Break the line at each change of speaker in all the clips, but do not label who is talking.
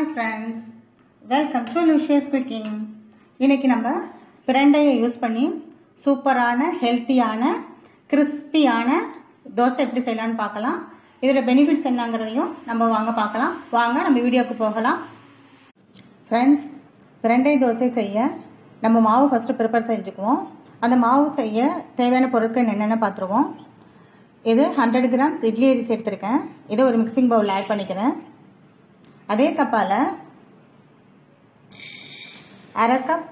hi friends welcome to luscious cooking இன்னைக்கு நம்ம பிரண்டையை use பண்ணி சூப்பரான ஹெல்த்தியான கிறிஸ்பியான தோசை எப்படி செய்யலாம்னு பார்க்கலாம் இதோட பெனிஃபிட்ஸ் என்னங்கிறதையும் நம்ம வாங்க பார்க்கலாம் வாங்க நம்ம வீடியோக்கு போகலாம் ஃப்ரெண்ட்ஸ் பிரண்டை தோசை செய்ய நம்ம மாவு ஃபஸ்ட்டு ப்ரிப்பேர் செஞ்சுக்குவோம் அந்த மாவு செய்ய தேவையான பொருட்கள் என்னென்ன பார்த்துருவோம் இது ஹண்ட்ரட் கிராம்ஸ் இட்லி அரிசி எடுத்திருக்கேன் இதை ஒரு மிக்சிங் பவுலில் ஆட் பண்ணிக்கிறேன் அதே கப்பால் அரை கப்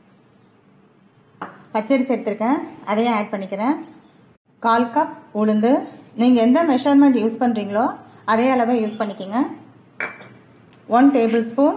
பச்சரிசி எடுத்திருக்கேன் அதையும் ஆட் பண்ணிக்கிறேன் கால் கப் உளுந்து நீங்கள் எந்த மெஷர்மெண்ட் யூஸ் பண்ணுறீங்களோ அதே அளவை யூஸ் பண்ணிக்கோங்க ஒன் டேபிள் ஸ்பூன்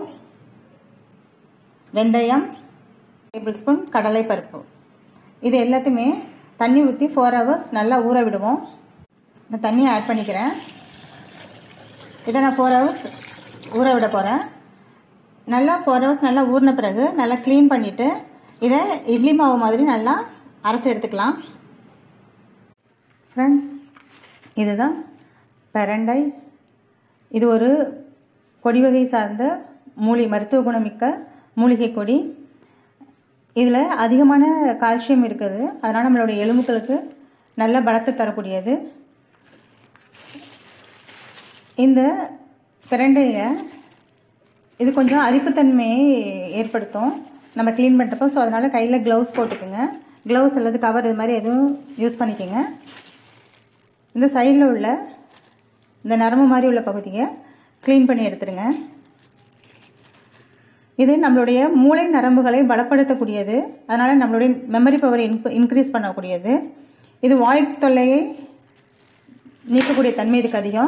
வெந்தயம் டேபிள் ஸ்பூன் கடலைப்பருப்பு இது எல்லாத்தையுமே தண்ணி ஊற்றி ஃபோர் ஹவர்ஸ் நல்லா ஊற விடுவோம் இந்த தண்ணியை ஆட் பண்ணிக்கிறேன் இதை நான் ஃபோர் ஹவர்ஸ் ஊற விட போகிறேன் நல்லா ஃபோர் ஹவர்ஸ் நல்லா ஊறின பிறகு நல்லா க்ளீன் பண்ணிவிட்டு இதை இட்லி மாவு மாதிரி நல்லா அரைச்சி எடுத்துக்கலாம் ஃப்ரெண்ட்ஸ் இதுதான் பிரண்டை இது ஒரு கொடி வகை சார்ந்த மூலி மருத்துவ குணமிக்க மூலிகை கொடி இதில் அதிகமான கால்சியம் இருக்குது அதனால் நம்மளுடைய எலும்புகளுக்கு நல்ல பலத்தை தரக்கூடியது இந்த பிரண்டையை இது கொஞ்சம் அரிப்புத்தன்மையை ஏற்படுத்தும் நம்ம க்ளீன் பண்ணுறப்போ ஸோ அதனால் கையில் க்ளவுஸ் போட்டுக்கோங்க க்ளவுஸ் அல்லது கவர் இது மாதிரி எதுவும் யூஸ் பண்ணிக்கோங்க இந்த சைடில் உள்ள இந்த நரம்பு மாதிரி உள்ள பகுதியை க்ளீன் பண்ணி எடுத்துருங்க இது நம்மளுடைய மூளை நரம்புகளை பலப்படுத்தக்கூடியது அதனால் நம்மளுடைய மெமரி பவரை இன்க்ரீஸ் பண்ணக்கூடியது இது வாய் தொல்லையை நீக்கக்கூடிய தன்மை இதுக்கு அதிகம்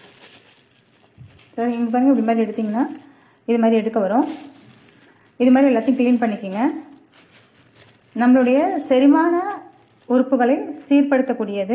சரி இங்கே பாருங்கள் இப்படி மாதிரி எடுத்திங்கன்னா இது மாதிரி எடுக்க வரும் இது மாதிரி எல்லாத்தையும் க்ளீன் பண்ணிக்கோங்க நம்மளுடைய செரிமான உறுப்புகளை சீர்படுத்தக்கூடியது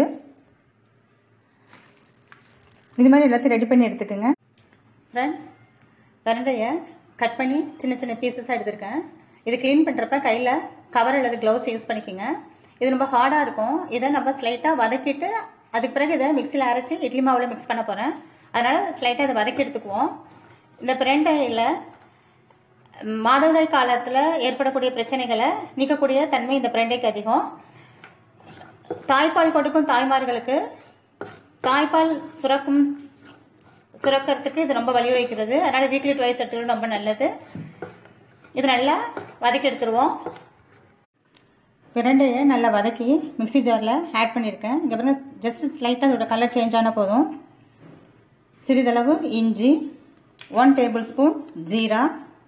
இது மாதிரி எல்லாத்தையும் ரெடி பண்ணி எடுத்துக்கோங்க ஃப்ரெண்ட்ஸ் பிரண்டையை கட் பண்ணி சின்ன சின்ன பீசஸாக எடுத்திருக்கேன் இது க்ளீன் பண்ணுறப்ப கையில் கவர் அல்லது க்ளவுஸ் யூஸ் பண்ணிக்கோங்க இது ரொம்ப ஹார்டாக இருக்கும் இதை நம்ம ஸ்லைட்டாக வதக்கிட்டு அதுக்கு பிறகு இதை மிக்சியில் அரைச்சி இட்லி மாவில் மிக்ஸ் பண்ண போகிறேன் அதனால் ஸ்லைட்டாக இதை வதக்கி எடுத்துக்குவோம் இந்த பிரண்டையில் மாதவிடாய் காலத்தில் ஏற்படக்கூடிய பிரச்சனைகளை நீக்கக்கூடிய தன்மை இந்த பிரண்டைக்கு அதிகம் தாய்ப்பால் கொடுக்கும் தாய்மார்களுக்கு தாய்ப்பால் சுரக்கும் சுரக்கிறதுக்கு இது ரொம்ப வழிவகுக்கிறது அதனால் வீக்லி டுவைஸ் எடுத்துக்கிறது ரொம்ப நல்லது இது நல்லா வதக்கி எடுத்துருவோம் பிரண்டையை நல்லா வதக்கி மிக்சி ஜாரில் ஆட் பண்ணியிருக்கேன் இங்கே பாருங்க ஜஸ்ட் ஸ்லைட்டாக அதோட கலர் சேஞ்ச் ஆன போதும் சிறிதளவு இஞ்சி ஒன் டேபிள் ஸ்பூன் ஜீரா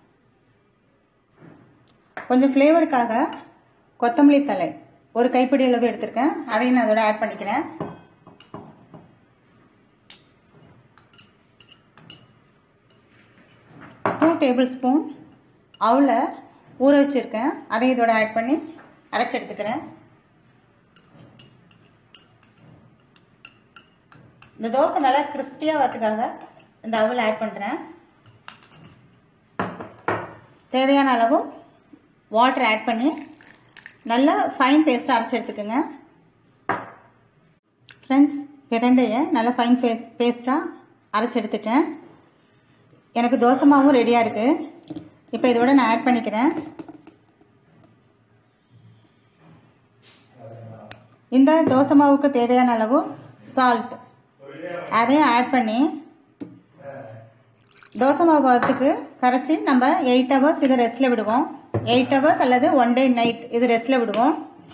கொஞ்சம் ஃப்ளேவருக்காக கொத்தமல்லி தலை ஒரு கைப்பிடி அளவு எடுத்திருக்கேன் அதையும் நான் அதோட ஆட் பண்ணிக்கிறேன் டூ டேபிள் ஸ்பூன் அவளை ஊற வச்சுருக்கேன் அதையும் இதோட ஆட் பண்ணி அரைச்சி எடுத்துக்கிறேன் இந்த தோசை நல்லா கிறிஸ்பியாக வரதுக்காக இந்த அவல் ஆட் பண்ணுறேன் தேவையான அளவு வாட்டர் ஆட் பண்ணி நல்லா ஃபைன் பேஸ்ட்டாக அரைச்சி எடுத்துக்கோங்க ஃப்ரெண்ட்ஸ் பிரண்டையை நல்லா ஃபைன் பேஸ் பேஸ்ட்டாக அரைச்சி எடுத்துட்டேன் எனக்கு தோசை மாவும் ரெடியாக இருக்குது இப்போ இதோட நான் ஆட் பண்ணிக்கிறேன் இந்த தோசை மாவுக்கு தேவையான அளவு சால்ட் அதையும் ஆட் பண்ணி தோசை மாவு பார்த்துக்கு கரைச்சி நம்ம எயிட் ஹவர்ஸ் இதை ரெஸ்ட்டில் விடுவோம் எயிட் ஹவர்ஸ் அல்லது ஒன் டே நைட் இது ரெஸ்ட்டில் விடுவோம்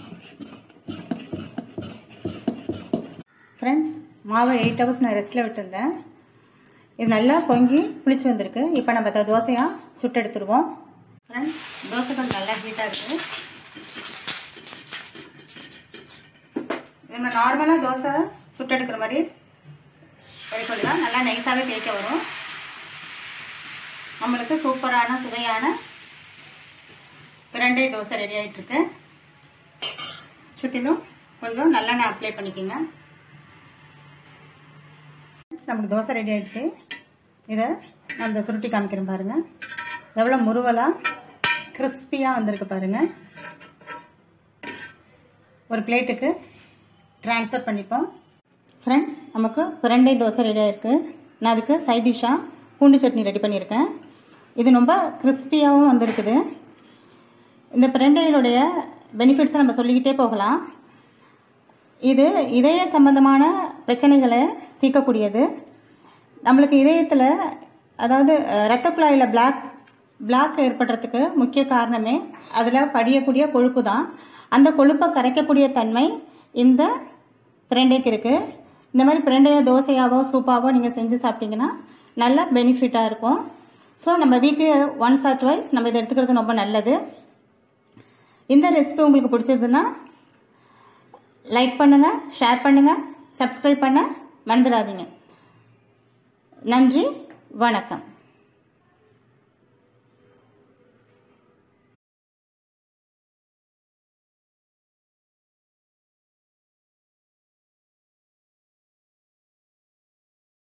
ஃப்ரெண்ட்ஸ் மாவை எயிட் ஹவர்ஸ் நான் ரெஸ்ட்டில் விட்டுருந்தேன் இது நல்லா பொங்கி புளிச்சு வந்திருக்கு இப்போ நம்ம இந்த தோசையாக சுட்டு எடுத்துருவோம் ஃப்ரெண்ட்ஸ் தோசைகள் நல்லா ஹீட்டாக இருக்குது நம்ம நார்மலாக தோசை சுட்டு எடுக்கிற மாதிரி எடுக்கலாம் நல்லா நைஸாகவே தேய்க்க வரும் நம்மளுக்கு சூப்பரான சுவையான பிரண்டை தோசை ரெடி ஆகிட்டுருக்கு சுற்றிலும் கொஞ்சம் நல்லெண்ணெய் அப்ளை பண்ணிக்கோங்க நமக்கு தோசை ரெடி ஆயிடுச்சு இதை நான் இந்த சுருட்டி காமிக்கிறேன் பாருங்கள் எவ்வளோ முருவலாக கிறிஸ்பியாக வந்திருக்கு பாருங்கள் ஒரு பிளேட்டுக்கு ட்ரான்ஸ்ஃபர் பண்ணிப்போம் ஃப்ரெண்ட்ஸ் நமக்கு பிரண்டை தோசை ரெடி ஆயிருக்கு நான் அதுக்கு சைட் டிஷ்ஷாக பூண்டு சட்னி ரெடி பண்ணியிருக்கேன் இது ரொம்ப கிறிஸ்பியாகவும் வந்திருக்குது இந்த பிரண்டையினுடைய பெனிஃபிட்ஸை நம்ம சொல்லிக்கிட்டே போகலாம் இது இதய சம்பந்தமான பிரச்சனைகளை தீர்க்கக்கூடியது நம்மளுக்கு இதயத்தில் அதாவது அஹ், இரத்த குழாயில் பிளாக் பிளாக் ஏற்படுறதுக்கு முக்கிய காரணமே அதில் படியக்கூடிய கொழுப்பு தான் அந்த கொழுப்பை கரைக்கக்கூடிய தன்மை இந்த பிரண்டைக்கு இருக்குது இந்த மாதிரி பிரண்டையை தோசையாவோ சூப்பாவோ நீங்கள் செஞ்சு சாப்பிட்டீங்கன்னா நல்ல பெனிஃபிட்டாக இருக்கும் ஸோ நம்ம வீக்லி ஒன்ஸ் ஆர் ட்வைஸ் நம்ம இதை எடுத்துக்கிறது ரொம்ப நல்லது இந்த ரெசிபி உங்களுக்கு பிடிச்சதுன்னா லைக் பண்ணுங்கள் ஷேர் பண்ணுங்கள் சப்ஸ்கிரைப் பண்ண மறந்துடாதீங்க நன்றி வணக்கம்